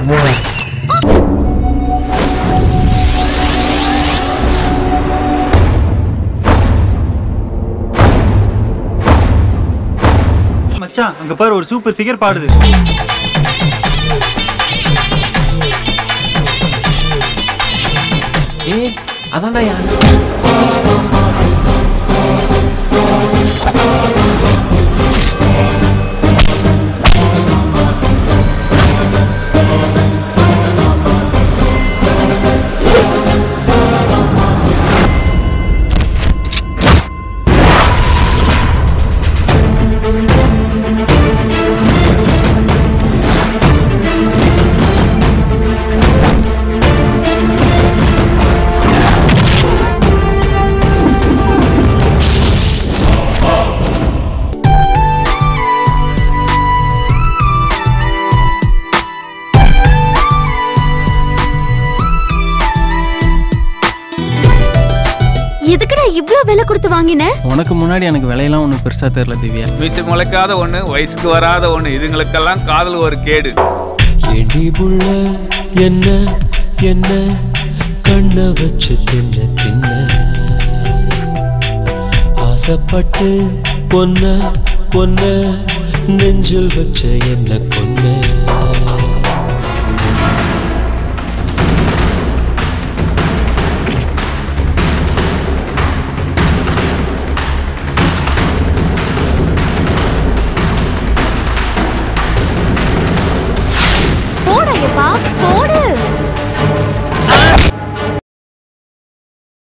மச்சான் அங்க பாரு ஒரு சூப்பர் ஃபிகர் பாடுது ஏய் அதான்டா யாரு எதுக்குடா இவ்ளோ விலை கொடுத்து வாங்கின உனக்கு முன்னாடி எனக்கு விலையெல்லாம் ஒன்றும் பெருசாக தெரியல திவ்யா மீசை முளைக்காத ஒண்ணு வயசுக்கு வராத ஒண்ணு இதுங்களுக்கெல்லாம் காதல் ஒரு கேடு ஏண்டி புள்ள என்ன என்ன கண்ண வச்சு தின்ன தின்ன ஆசைப்பட்டு பொன்ன பொன்ன நெஞ்சில் வச்ச என்ன கொன்ன